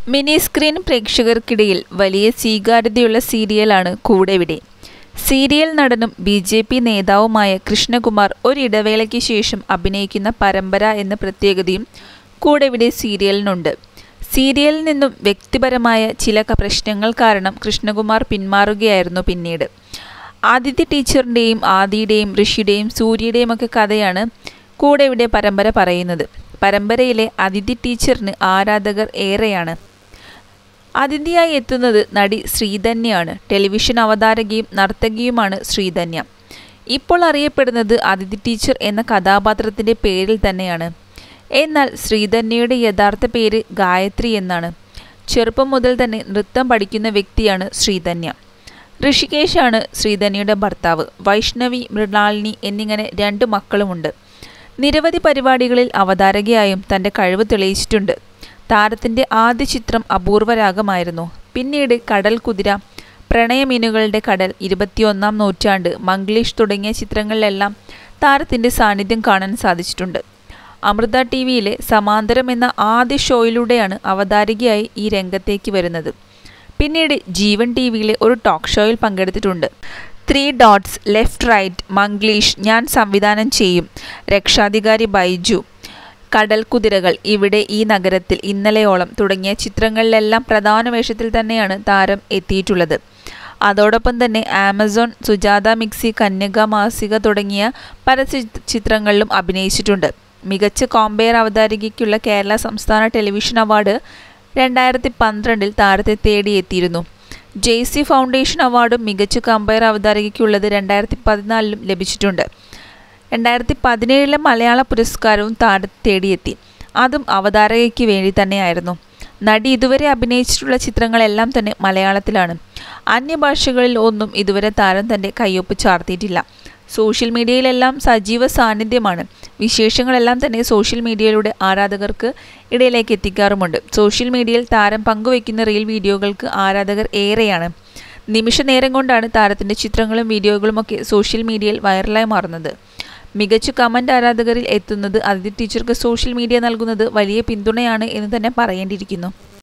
mini screen പ്രേക്ഷകർക്കിടയിൽ വലിയ സ്വീകാര്യതയുള്ള സീരിയലാണ് കൂടെവിടെ സീരിയൽ നടനും ബി ജെ പി നേതാവുമായ കൃഷ്ണകുമാർ ഒരിടവേളയ്ക്ക് ശേഷം അഭിനയിക്കുന്ന പരമ്പര എന്ന പ്രത്യേകതയും കൂടെവിടെ സീരിയലിനുണ്ട് സീരിയലിൽ നിന്നും വ്യക്തിപരമായ ചില ക- പ്രശ്നങ്ങൾ കാരണം കൃഷ്ണകുമാർ പിന്മാറുകയായിരുന്നു പിന്നീട് ആദിത്യ ടീച്ചറിൻ്റെയും ആദിയുടെയും ഋഷിയുടെയും സൂര്യയുടെയും ഒക്കെ കഥയാണ് കൂടെ ഇവിടെ പരമ്പര പറയുന്നത് പരമ്പരയിലെ അതിഥി ടീച്ചറിന് ആരാധകർ ഏറെയാണ് അതിഥിയായി എത്തുന്നത് നടി ശ്രീധന്യയാണ് ടെലിവിഷൻ അവതാരകയും നർത്തകിയുമാണ് ശ്രീധന്യ ഇപ്പോൾ അറിയപ്പെടുന്നത് അതിഥി ടീച്ചർ എന്ന കഥാപാത്രത്തിൻ്റെ പേരിൽ തന്നെയാണ് എന്നാൽ ശ്രീധന്യയുടെ യഥാർത്ഥ പേര് ഗായത്രി എന്നാണ് ചെറുപ്പം മുതൽ തന്നെ നൃത്തം പഠിക്കുന്ന വ്യക്തിയാണ് ശ്രീധന്യ ഋഷികേശാണ് ശ്രീധന്യയുടെ ഭർത്താവ് വൈഷ്ണവി മൃണാളിനി എന്നിങ്ങനെ രണ്ട് മക്കളുമുണ്ട് നിരവധി പരിപാടികളിൽ അവതാരകയായും തൻ്റെ കഴിവ് തെളിയിച്ചിട്ടുണ്ട് താരത്തിൻ്റെ ആദ്യ ചിത്രം അപൂർവരാഗമായിരുന്നു പിന്നീട് കടൽ കുതിര പ്രണയമീനുകളുടെ കടൽ ഇരുപത്തിയൊന്നാം നൂറ്റാണ്ട് മംഗ്ലീഷ് തുടങ്ങിയ ചിത്രങ്ങളിലെല്ലാം താരത്തിൻ്റെ സാന്നിധ്യം കാണാൻ സാധിച്ചിട്ടുണ്ട് അമൃത ടി വിയിലെ സമാന്തരം എന്ന ആദ്യ ഷോയിലൂടെയാണ് അവതാരികയായി ഈ രംഗത്തേക്ക് വരുന്നത് പിന്നീട് ജീവൻ ടി വിയിലെ ഒരു ടോക്ക് ഷോയിൽ പങ്കെടുത്തിട്ടുണ്ട് three dots left right Manglish ഞാൻ സംവിധാനം ചെയ്യും രക്ഷാധികാരി ബൈജു കടൽ കുതിരകൾ ഇവിടെ ഈ നഗരത്തിൽ ഇന്നലെയോളം തുടങ്ങിയ ചിത്രങ്ങളിലെല്ലാം പ്രധാന വേഷത്തിൽ തന്നെയാണ് താരം എത്തിയിട്ടുള്ളത് അതോടൊപ്പം തന്നെ ആമസോൺ സുജാത മിക്സി കന്യക മാസിക തുടങ്ങിയ പല ചി- ചിത്രങ്ങളിലും അഭിനയിച്ചിട്ടുണ്ട് മികച്ച കോമ്പയർ അവതാരികയ്ക്കുള്ള കേരള സംസ്ഥാന ടെലിവിഷൻ അവാർഡ് രണ്ടായിരത്തി പന്ത്രണ്ടിൽ താരത്തെ തേടിയെത്തിയിരുന്നു ജെയ്സി ഫൗണ്ടേഷൻ അവാർഡും മികച്ച കമ്പയർ അവതാരകയ്ക്കുള്ളത് രണ്ടായിരത്തി പതിനാലിലും ലഭിച്ചിട്ടുണ്ട് രണ്ടായിരത്തി പതിനേഴിലെ മലയാള പുരസ്കാരവും താരത്തെ തേടിയെത്തി അതും അവതാരകയ്ക്ക് വേണ്ടി തന്നെയായിരുന്നു നടി ഇതുവരെ അഭിനയിച്ചിട്ടുള്ള ചിത്രങ്ങളെല്ലാം തന്നെ മലയാളത്തിലാണ് അന്യഭാഷകളിൽ ഒന്നും ഇതുവരെ താരം തൻ്റെ കയ്യൊപ്പ് ചാർത്തിയിട്ടില്ല സോഷ്യൽ മീഡിയയിലെല്ലാം സജീവ സാന്നിധ്യമാണ് വിശേഷങ്ങളെല്ലാം തന്നെ സോഷ്യൽ മീഡിയയിലൂടെ ആരാധകർക്ക് ഇടയിലേക്ക് എത്തിക്കാറുമുണ്ട് സോഷ്യൽ മീഡിയയിൽ താരം പങ്കുവയ്ക്കുന്ന റീൽ വീഡിയോകൾക്ക് ആരാധകർ ഏറെയാണ് നിമിഷ നേരം കൊണ്ടാണ് താരത്തിൻ്റെ ചിത്രങ്ങളും വീഡിയോകളുമൊക്കെ സോഷ്യൽ മീഡിയയിൽ വൈറലായി മാറുന്നത് മികച്ച കമൻ്റ് ആരാധകരിൽ എത്തുന്നത് അതിഥി ടീച്ചർക്ക് സോഷ്യൽ മീഡിയ നൽകുന്നത് വലിയ പിന്തുണയാണ് എന്ന് തന്നെ പറയേണ്ടിയിരിക്കുന്നു